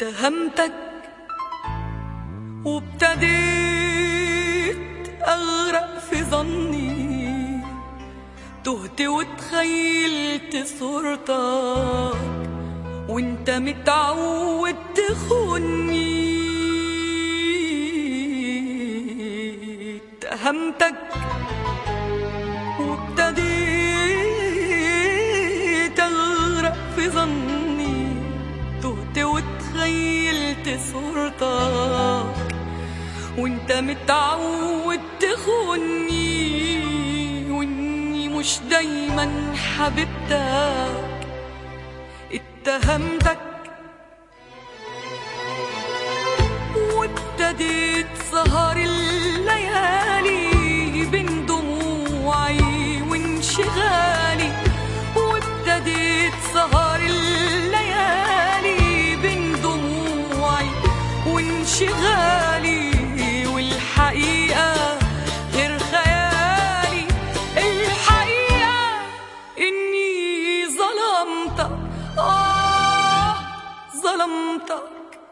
اتهمتك وابتديت أغرق في ظني تهت وتخيلت صورتك وانت متعود تخوني اتهمتك وابتديت أغرق في ظني تهت وتخيلت صورتك وانت متعود تخوني واني مش دايما حبيبتك اتهمتك وابتديت سهر الليالي بين دموعي وانشغالي وابتديت سهر الليالي بين دموعي وانشغالي والحقيقة غير خيالي الحقيقة إني ظلمتك آه ظلمتك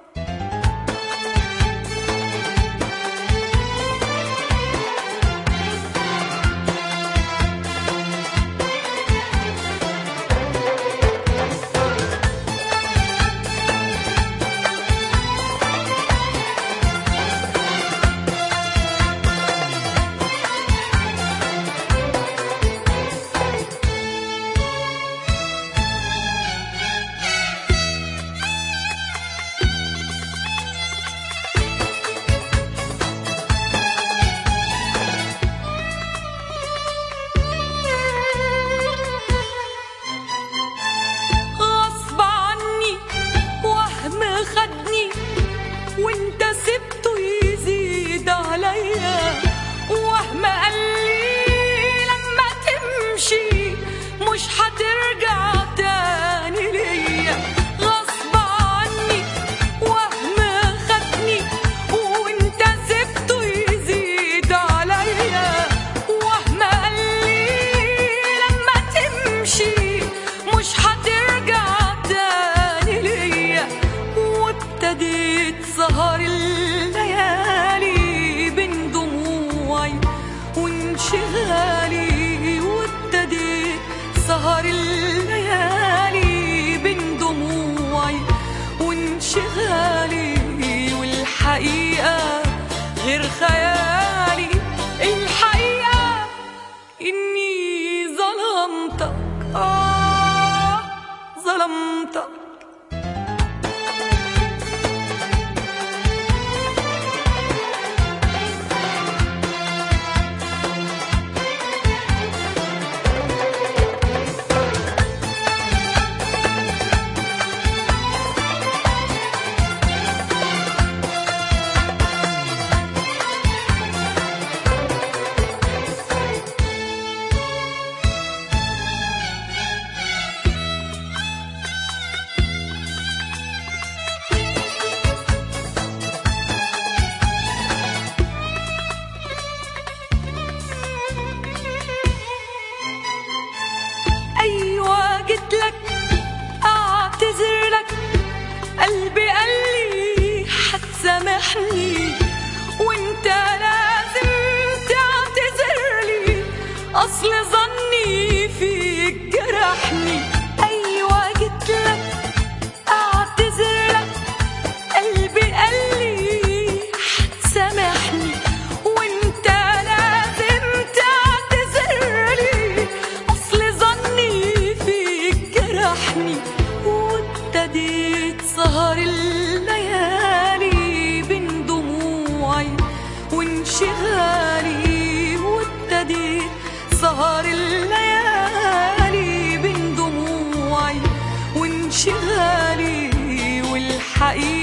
غصب عني وهم خدني وانت سبته يزيد عليا وهم قال لي لما تمشي مش هترجع تاني ليا غصب عني وهم خدني وانت سبته يزيد عليا وهم قال لي لما تمشي مش هترجع تاني ليا وابتديت سهر الليالي بين دموعي وانشغالي وابتديت سهر الليالي بين دموعي وانشغالي والحقيقة غير خيالي الحقيقة إني ظلمتك آه ظلمتك أيوة جيت لك أعتذر لك قلبي قال لي هتسامحني وانت لازم تعتذر لي أصل ظني فيك جرحني أيوة جيت لك أعتذر لك قلبي قال لي هتسامحني وانت لازم تعتذر لي اصل ظني فيك جرحني وابتديت سهر الليالي بين دموعي وانشغالي وابتديت سهر الليالي بين دموعي وانشغالي والحقيقة